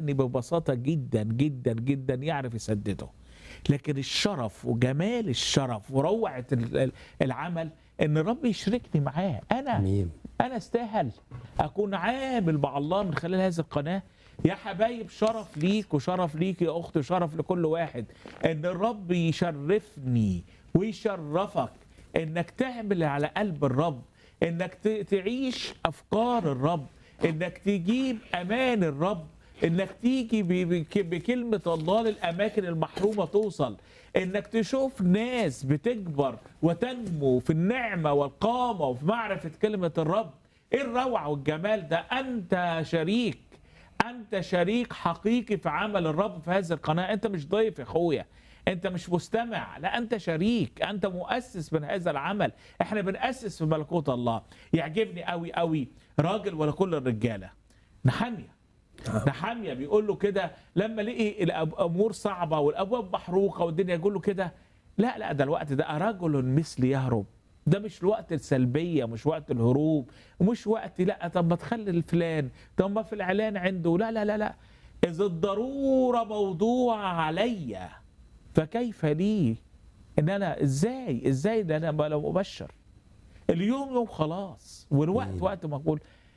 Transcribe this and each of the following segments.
صدقني ببساطة جدا جدا جدا يعرف يسدده لكن الشرف وجمال الشرف وروعة ال- ال- العمل ان الرب يشركني معاه انا امين انا استاهل اكون عامل مع الله من خلال هذه القناه يا حبايب شرف ليك وشرف ليك يا اخت وشرف لكل واحد ان الرب يشرفني ويشرفك انك تعمل على قلب الرب انك ت- تعيش افكار الرب انك تجيب امان الرب انك تيجي ب- بك- بكلمه الله للاماكن المحرومه توصل انك تشوف ناس بتكبر وتنمو في النعمه والقامه وفي معرفه كلمه الرب ايه الروعه والجمال ده انت شريك انت شريك حقيقي في عمل الرب في هذه القناه انت مش ضيف يا اخويا انت مش مستمع لا انت شريك انت مؤسس من هذا العمل احنا بنأسس في ملكوت الله يعجبني قوي قوي راجل ولا كل الرجاله نحميه نحاميه بيقول له كده لما لقي الامور صعبه والابواب محروقه والدنيا يقول له كده لا لا ده الوقت ده رجل مثلي يهرب ده مش الوقت السلبيه مش وقت الهروب ومش وقت لا طب ما تخلي الفلان طب ما في الاعلان عنده لا لا لا لا اذا الضروره موضوع عليا فكيف لي ان انا ازاي ازاي ده انا لو مبشر اليوم يوم خلاص والوقت مم. وقت مقبول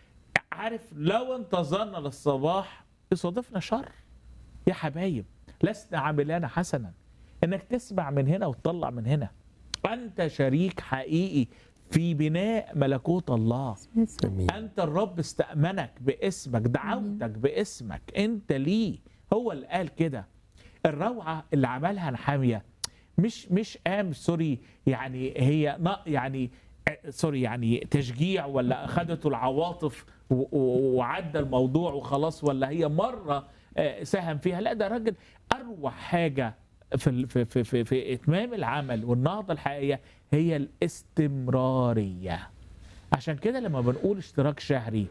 عارف لو انتظرنا للصباح يصادفنا شر يا حبايب لسنا عاملان حسنا انك تسمع من هنا وتطلع من هنا انت شريك حقيقي في بناء ملكوت الله امين انت الرب استأمنك باسمك دعوتك باسمك انت ليه هو اللي قال كده الروعه اللي عملها نحاميه مش مش قام سوري يعني هي نا- يعني آه، سوري يعني تشجيع ولا اخذته العواطف و- و- وعدى الموضوع وخلاص ولا هي مره آه، ساهم فيها لا ده راجل اروع حاجه في ال- في في في, في اتمام العمل والنهضه الحقيقيه هي الاستمراريه عشان كده لما بنقول اشتراك شهري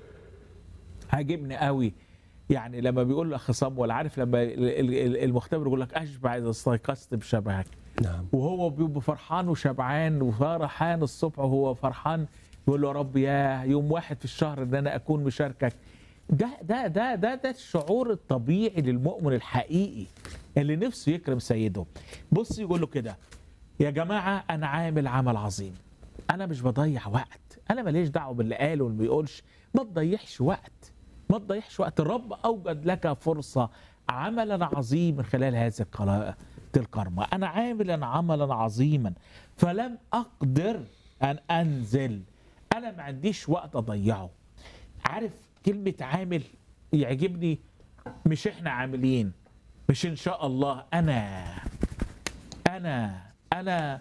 عاجبني قوي يعني لما بيقول الاخ صمويل عارف لما ال- ال- المختبر يقول لك اشبع اذا استيقظت بشبهك نعم وهو بيبقى فرحان وشبعان وفرحان الصبح وهو فرحان يقول له يا رب يا يوم واحد في الشهر ان انا اكون مشاركك ده ده ده ده ده الشعور الطبيعي للمؤمن الحقيقي اللي نفسه يكرم سيده بص يقول له كده يا جماعه انا عامل عمل عظيم انا مش بضيع وقت انا ماليش دعوه باللي قاله واللي بيقولش ما تضيعش وقت ما تضيعش وقت الرب اوجد لك فرصه عملا عظيما خلال هذه القناه الكرمة أنا عاملا عملا عظيما فلم أقدر أن أنزل أنا ما عنديش وقت أضيعه عارف كلمة عامل يعجبني مش إحنا عاملين مش إن شاء الله أنا أنا أنا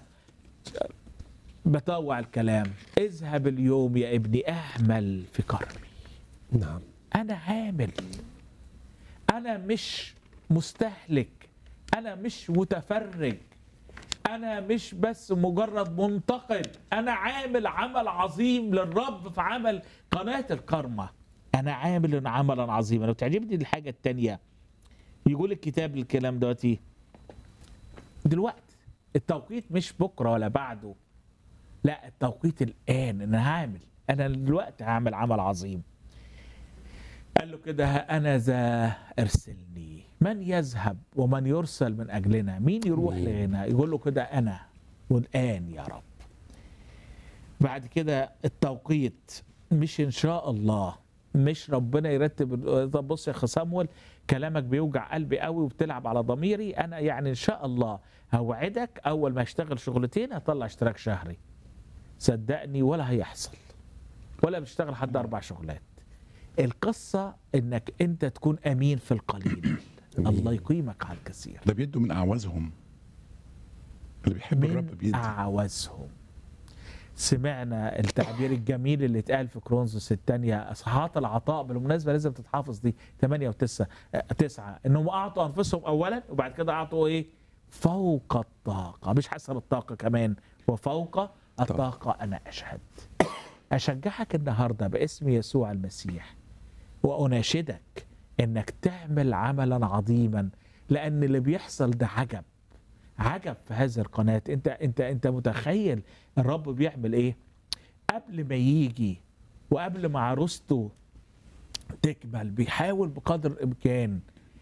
بطوع الكلام اذهب اليوم يا ابني اعمل في كرمي نعم انا عامل انا مش مستهلك انا مش متفرج انا مش بس مجرد منتقد انا عامل عمل عظيم للرب في عمل قناة الكرمة انا عامل عملا عظيما لو تعجبني الحاجة التانية يقول الكتاب الكلام دلوقتي دلوقتي التوقيت مش بكرة ولا بعده لا التوقيت الآن أنا هعمل أنا دلوقتي هعمل عمل عظيم قال له كده ها أنا ذا ارسلني من يذهب ومن يرسل من أجلنا مين يروح مين؟ لهنا يقول له كده أنا والآن يا رب بعد كده التوقيت مش إن شاء الله مش ربنا يرتب طب بص يا اخي صامويل كلامك بيوجع قلبي قوي وبتلعب على ضميري انا يعني ان شاء الله هوعدك اول ما اشتغل شغلتين هطلع اشتراك شهري صدقني ولا هيحصل ولا بشتغل حد اربع شغلات القصه انك انت تكون امين في القليل أمين. الله يقيمك على الكثير ده بيدوا من اعوازهم اللي بيحب الرب من بيدي أعوزهم سمعنا التعبير الجميل اللي اتقال في كرونزوس الثانية إصحاحات العطاء بالمناسبة لازم تتحافظ دي 8 و9 9 إنهم أعطوا أنفسهم أولا وبعد كده أعطوا إيه؟ فوق الطاقة مش حسب الطاقة كمان وفوق الطاقة أنا أشهد أشجعك النهاردة باسم يسوع المسيح وأناشدك إنك تعمل عملا عظيما لأن اللي بيحصل ده عجب عجب في هذه القناة انت انت انت متخيل الرب بيعمل ايه قبل ما يجي وقبل ما عروسته تكمل بيحاول بقدر الامكان